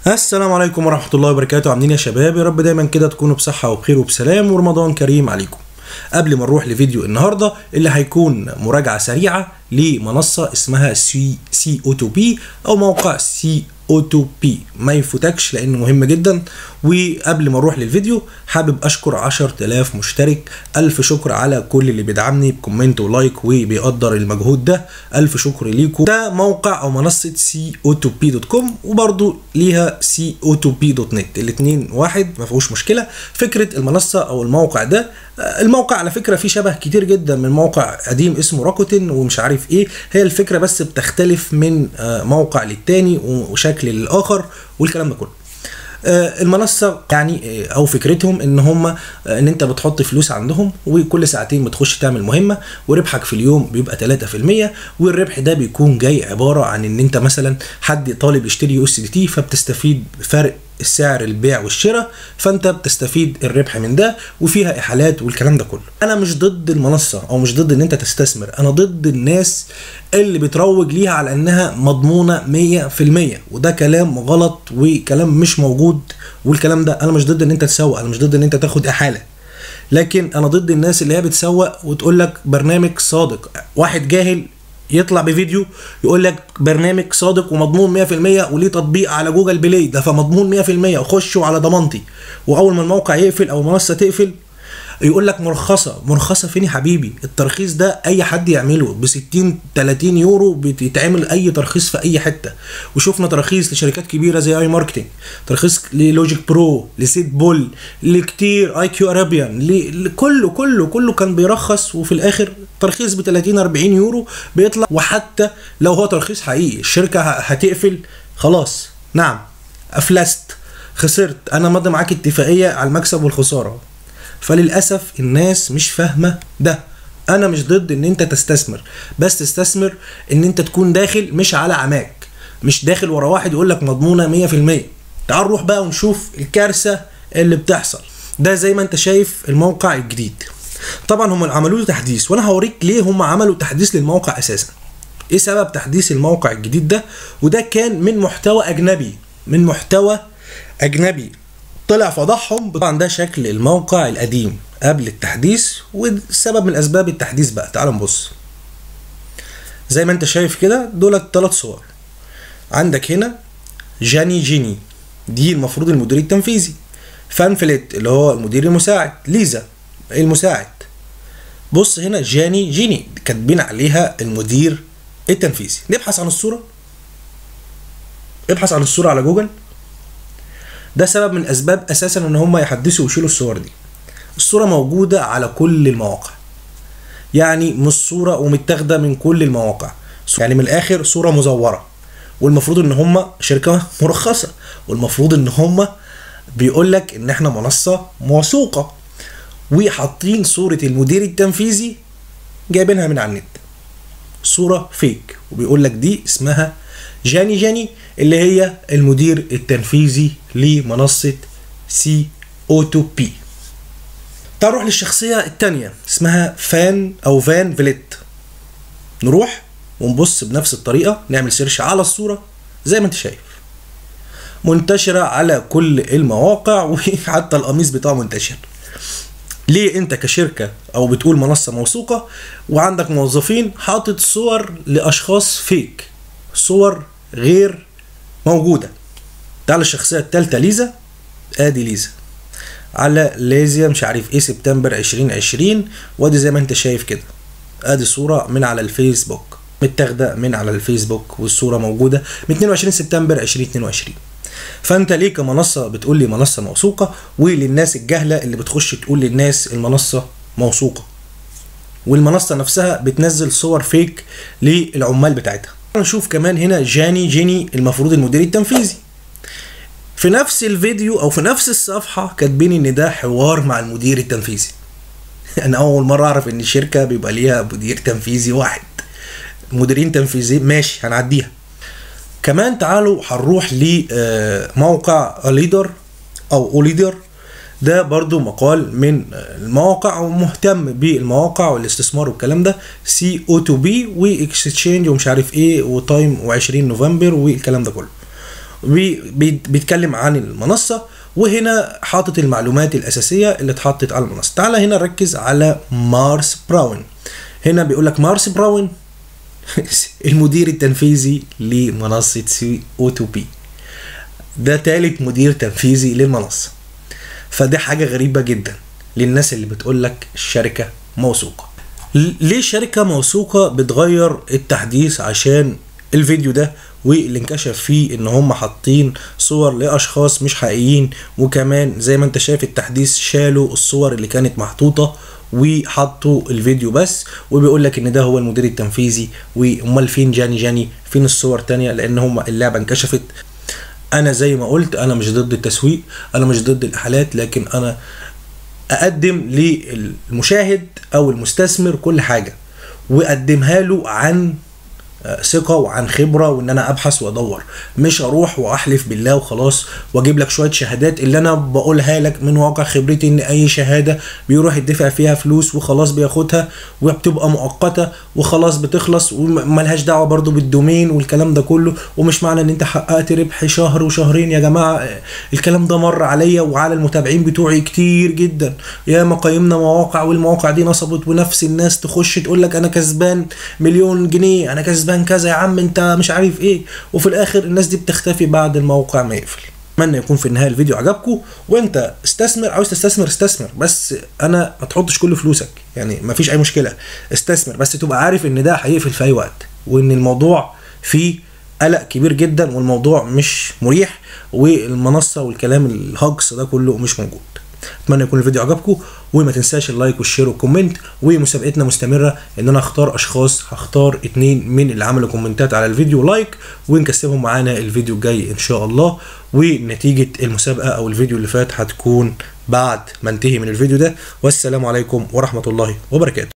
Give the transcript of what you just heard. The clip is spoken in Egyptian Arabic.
السلام عليكم ورحمة الله وبركاته عاملين يا شباب يا رب دايما كده تكونوا بصحة وبخير وبسلام ورمضان كريم عليكم قبل ما نروح لفيديو النهارده اللي هيكون مراجعة سريعة لمنصة اسمها سي سي او 2 بي او موقع سي او 2 بي ما يفوتكش لانه مهم جدا وقبل ما اروح للفيديو حابب اشكر 10000 مشترك الف شكر على كل اللي بيدعمني بكومنت ولايك وبيقدر المجهود ده الف شكر ليكم ده موقع او منصه سي او 2 بي دوت كوم وبرده ليها سي او 2 بي دوت نت الاثنين واحد ما فيهوش مشكله فكره المنصه او الموقع ده الموقع على فكره فيه شبه كتير جدا من موقع قديم اسمه راكوتن ومش عارف ايه هي الفكره بس بتختلف من موقع للتاني وشكل للاخر والكلام ده كله المنصه يعني او فكرتهم ان هم ان انت بتحط فلوس عندهم وكل ساعتين بتخش تعمل مهمه وربحك في اليوم بيبقى 3% والربح ده بيكون جاي عباره عن ان انت مثلا حد طالب يشتري يو اس دي تي فبتستفيد فرق السعر البيع والشراء فانت بتستفيد الربح من ده وفيها احالات والكلام ده كله انا مش ضد المنصه او مش ضد ان انت تستثمر انا ضد الناس اللي بتروج ليها على انها مضمونه 100% وده كلام غلط وكلام مش موجود والكلام ده انا مش ضد ان انت تسوق انا مش ضد ان انت تاخد احاله لكن انا ضد الناس اللي هي بتسوق وتقول لك برنامج صادق واحد جاهل يطلع بفيديو يقول لك برنامج صادق ومضمون 100% وليه تطبيق على جوجل بلاي ده فمضمون 100% وخشوا على ضمانتي واول ما الموقع يقفل او المنصه تقفل يقول لك مرخصه مرخصه فين يا حبيبي الترخيص ده اي حد يعمله ب 60 30 يورو بيتعمل اي ترخيص في اي حته وشفنا تراخيص لشركات كبيره زي اي ماركتنج ترخيص للوجيك برو لسيت بول لكتير اي كيو ارابيان لكله كله كله كان بيرخص وفي الاخر ترخيص ب 30 40 يورو بيطلع وحتى لو هو ترخيص حقيقي الشركه هتقفل خلاص نعم افلست خسرت انا ماضي معاك اتفاقيه على المكسب والخساره فللاسف الناس مش فاهمه ده انا مش ضد ان انت تستثمر بس تستثمر ان انت تكون داخل مش على عماك مش داخل ورا واحد يقول لك مضمونه 100% تعال نروح بقى ونشوف الكارثه اللي بتحصل ده زي ما انت شايف الموقع الجديد طبعا هم عملوا له تحديث وانا هوريك ليه هم عملوا تحديث للموقع اساسا ايه سبب تحديث الموقع الجديد ده وده كان من محتوى اجنبي من محتوى اجنبي طلع فضحهم طبعا ده شكل الموقع القديم قبل التحديث والسبب من اسباب التحديث بقى تعال نبص زي ما انت شايف كده دولت ثلاث صور عندك هنا جاني جيني دي المفروض المدير التنفيذي فانفلت اللي هو المدير المساعد ليزا المساعد بص هنا جاني جيني كاتبين عليها المدير التنفيذي نبحث عن الصوره ابحث عن الصوره على جوجل ده سبب من اسباب اساسا ان هم يحدثوا ويشيلوا الصور دي الصوره موجوده على كل المواقع يعني مش صوره ومتاخده من كل المواقع يعني من الاخر صوره مزوره والمفروض ان هم شركه مرخصه والمفروض ان هم بيقول لك ان احنا منصه موثوقه وحاطين صوره المدير التنفيذي جايبينها من على النت صوره فيك وبيقول لك دي اسمها جاني جاني اللي هي المدير التنفيذي لمنصة سي او 2 بي تعال نروح للشخصية التانية اسمها فان او فان فيليت نروح ونبص بنفس الطريقة نعمل سيرش على الصورة زي ما انت شايف منتشرة على كل المواقع وحتى القميص بتاعه منتشر ليه انت كشركة او بتقول منصة موثوقة وعندك موظفين حاطط صور لاشخاص فيك صور غير موجوده تعال الشخصيه الثالثه ليزا ادي ليزا على ليزيا مش عارف ايه سبتمبر 2020 وادي زي ما انت شايف كده ادي صوره من على الفيسبوك متاخده من على الفيسبوك والصوره موجوده من 22 سبتمبر 2022 فانت ليه كمنصه بتقول لي منصه موثوقه وللناس الجهله اللي بتخش تقول للناس المنصه موثوقه والمنصه نفسها بتنزل صور فيك للعمال بتاعتها نشوف كمان هنا جاني جيني المفروض المدير التنفيذي في نفس الفيديو او في نفس الصفحه كاتبين ان ده حوار مع المدير التنفيذي انا اول مره اعرف ان الشركه بيبقى ليها مدير تنفيذي واحد مديرين تنفيذيين ماشي هنعديها كمان تعالوا هنروح لموقع ليدر او اوليدر ده برضو مقال من المواقع ومهتم بالمواقع والاستثمار والكلام ده سي او 2 بي واكستشينج ومش عارف ايه وتايم و20 نوفمبر والكلام ده كله بي بي بيتكلم عن المنصه وهنا حاطط المعلومات الاساسيه اللي اتحطت على المنصه تعالى هنا نركز على مارس براون هنا بيقول لك مارس براون المدير التنفيذي لمنصه سي او 2 بي ده تالت مدير تنفيذي للمنصه فدي حاجه غريبه جدا للناس اللي بتقول لك الشركه موثوقه ليه شركه موثوقه بتغير التحديث عشان الفيديو ده واللي انكشف فيه ان هم حاطين صور لاشخاص مش حقيقيين وكمان زي ما انت شايف التحديث شالوا الصور اللي كانت محطوطه وحطوا الفيديو بس وبيقول لك ان ده هو المدير التنفيذي وامال فين جاني جاني فين الصور تانية لان هم اللعبه انكشفت انا زي ما قلت انا مش ضد التسويق انا مش ضد الاحالات لكن انا اقدم للمشاهد او المستثمر كل حاجه واقدمها له عن ثقه وعن خبره وان انا ابحث وادور مش اروح واحلف بالله وخلاص واجيب لك شويه شهادات اللي انا بقولها لك من واقع خبرتي ان اي شهاده بيروح يدفع فيها فلوس وخلاص بياخدها وبتبقى مؤقته وخلاص بتخلص وملهاش دعوه برضو بالدومين والكلام ده كله ومش معنى ان انت حققت ربح شهر وشهرين يا جماعه الكلام ده مر عليا وعلى المتابعين بتوعي كتير جدا يا ما قيمنا مواقع والمواقع دي نصبت ونفس الناس تخش تقول لك انا كسبان مليون جنيه انا كسبان كسبان كذا يا عم انت مش عارف ايه وفي الاخر الناس دي بتختفي بعد الموقع ما يقفل اتمنى يكون في النهايه الفيديو عجبكم وانت استثمر عاوز تستثمر استثمر بس انا ما تحطش كل فلوسك يعني ما فيش اي مشكله استثمر بس تبقى عارف ان ده هيقفل في اي وقت وان الموضوع فيه قلق كبير جدا والموضوع مش مريح والمنصه والكلام الهجص ده كله مش موجود اتمنى يكون الفيديو عجبكم وما تنساش اللايك والشير والكومنت ومسابقتنا مستمره ان انا هختار اشخاص هختار اتنين من اللي عملوا كومنتات على الفيديو لايك ونكسبهم معانا الفيديو الجاي ان شاء الله ونتيجه المسابقه او الفيديو اللي فات هتكون بعد ما انتهي من الفيديو ده والسلام عليكم ورحمه الله وبركاته